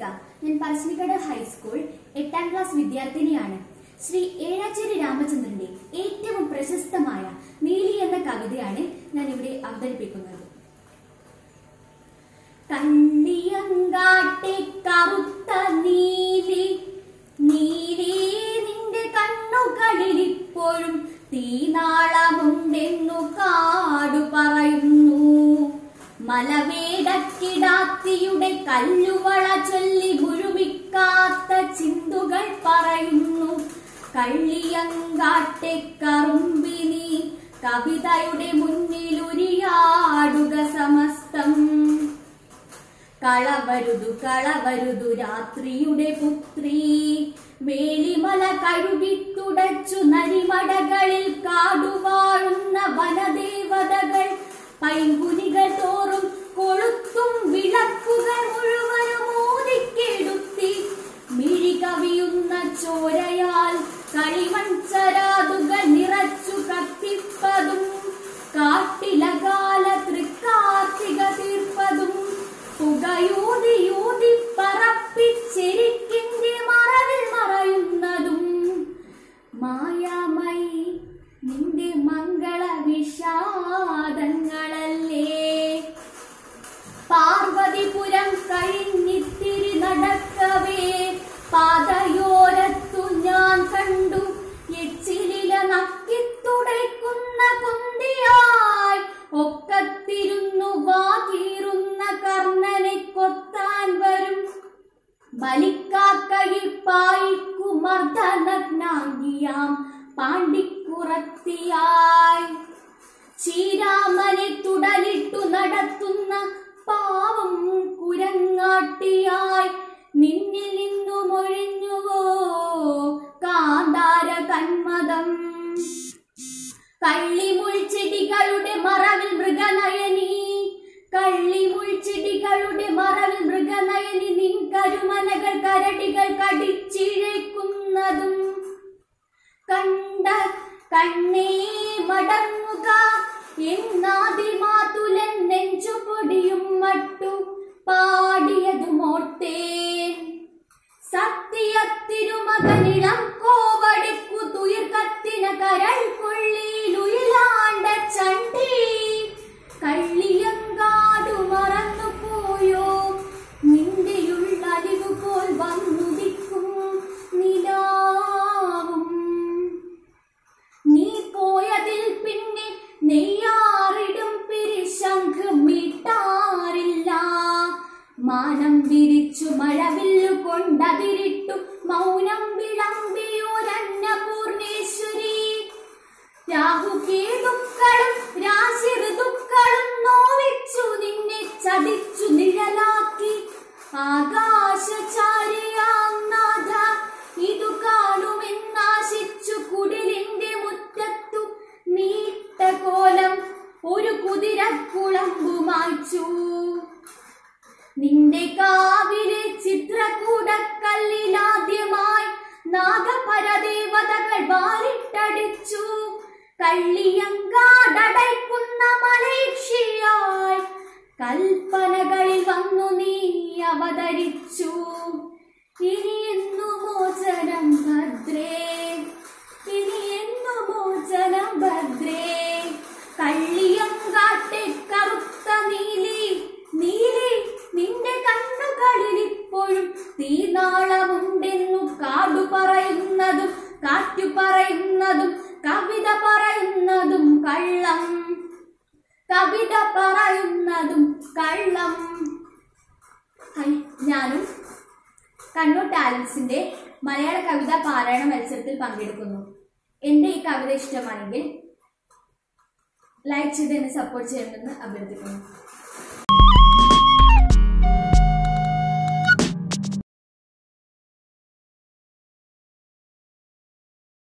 ദേവിക ഞാൻ പറശ്ശിനിക്കട ഹൈസ്കൂൾ എട്ടാം ക്ലാസ് വിദ്യാർത്ഥിനിയാണ് ശ്രീ ഏഴാച്ചേരി രാമചന്ദ്രന്റെ ഏറ്റവും പ്രശസ്തമായ നീലി എന്ന കവിതയാണ് ഞാൻ ഇവിടെ അവതരിപ്പിക്കുന്നത് കള്ളിയങ്കാട്ടെ കറുത്ത നീലി നീലി നിന്റെ കണ്ണുകളിൽ ഇപ്പോഴും തീനാളമുണ്ടെന്നു കാടു പറയുന്നു മലവേടക്കിടാത്തിയുടെ കല്ലുവള ചൊല്ലി മുഴുമിക്കാത്ത ചിന്തുകൾ പറയുന്നു കള്ളിയങ്കാട്ടെ കറുമ്പിനി കവിതയുടെ മുന്നിൽ ഉരിയാടുക സമസ്തം കളവരുതു കളവരുതു രാത്രിയുടെ പുത്രി വേളിമല കഴുകി തുടച്ചു നരിമടകളിൽ കാടുവാഴുന്ന വനദേവതകൾ പൈങ്കുനികൾ തോറും കൊളുത്തും വിളക്കുകൾ മുഴുവനും ഊതിക്കെടുത്തി മിഴി കവിയുന്ന ചോരയാൽ കളിമൺചരാതുകൾ നിറച്ചു കത്തിപ്പതും കാട്ടിലകാല തൃക്കാർത്തിക തീർപ്പതും പുകയൂതിയൂതി പറപ്പിച്ചെരിക്കിന്റെ മറവിൽ മറയുന്നതും മായാമയി നിന്റെ മംഗള വിഷാദങ്ങളല്ലേ പാർവതിപുരം കഴിഞ്ഞിത്തിരി നടക്കവേ പാതയോരത്തു ഞാൻ കണ്ടു എച്ചിലില നക്കിത്തുടയ്ക്കുന്ന കുന്തിയായി ഒക്കത്തിരുന്നു വാകീറുന്ന കർണനെ കൊത്താൻ വരും ബലിക്കാക്കയിൽ പായിക്കു മർദ്ദനഗ്നാംഗിയാം പാണ്ടിക്കുറത്തിയായി ചീരാമനെ തുടലിട്ടു നടത്തുന്ന പാവം കുരങ്ങാട്ടിയായി നിന്നിൽ നിന്നു മൊഴിഞ്ഞുവോ കാന്താര കന്മതം കള്ളിമുൾച്ചെടികളുടെ മറവിൽ മൃഗനയനി കള്ളിമുൾച്ചെടികളുടെ മറവിൽ മൃഗനയനി നിൻ കരുമനകൾ കരടികൾ കടിച്ചിഴയ്ക്കുന്നതും കണ്ട കണ്ണേ മടങ്ങുക എന്നാദിമാതുലൻ നെഞ്ചു പൊടിയും മട്ടു പാടിയതുമോട്ടേ സത്യത്തിരുമകനിളം കോവടിക്കു തുയർ കത്തിന കരൾ കൊള്ളിയിലുയിലാണ്ട ചണ്ടി കള്ളിയങ്കാടു മറന്നു പോയോ നിന്റെയുള്ളലിവു പോൽ വന്നുദിക്കും നിലാവും നീ പോയതിൽ പിന്നെ നെയ്യാറിടും പിരിശംഖ് മീട്ടാറില്ല മാനം വിരിച്ചു മഴവില്ലു കൊണ്ടതിരിട്ടു മൗനം വിളമ്പിയോരന്നപൂർണേശ്വരി രാഹുകേതുക്കളും രാശി ഋതുക്കളും നോവിച്ചു നിന്നെ ചതിച്ചു നിഴലാക്കി ആകാശചാരിയാം നാഥ ഇതു കാണുമെന്നാശിച്ചു കുടിലിന്റെ മുറ്റത്തു നീട്ട കോലം ഒരു കുതിരക്കുളമ്പു മായ്ച്ചു നിന്റെ കാവിലെ ചിത്രകൂടക്കല്ലിലാദ്യമായി നാഗപരദേവതകൾ വാരിട്ടടിച്ചു കള്ളിയങ്കാടടയ്ക്കുന്ന മലേക്ഷിയായി കൽപ്പനകളിൽ വന്നു നീ അവതരിച്ചു ഇനി എന്നു മോചനം ഭദ്രേ ഇനി എന്നു മോചനം ഭദ്രേ കള്ളിയങ്കാട്ടെ കറുത്ത നീലി നീലി നിന്റെ കണ്ണുകളിൽ ഇപ്പോഴും തീനാളമുണ്ടെന്നു കാടു പറയുന്നതും കാറ്റു പറയുന്നതും കവിത പറയുന്നതും കള്ളം കവിത പറയുന്നതും കള്ളം ഹായ് ഞാനും കണ്ണൂർ ടാലൻസിന്റെ മലയാള കവിതാ പാരായണ മത്സരത്തിൽ പങ്കെടുക്കുന്നു എൻ്റെ ഈ കവിത ഇഷ്ടമാണെങ്കിൽ ലൈക്ക് ചെയ്ത് എന്നെ സപ്പോർട്ട് ചെയ്യണമെന്ന് അഭ്യർത്ഥിക്കുന്നു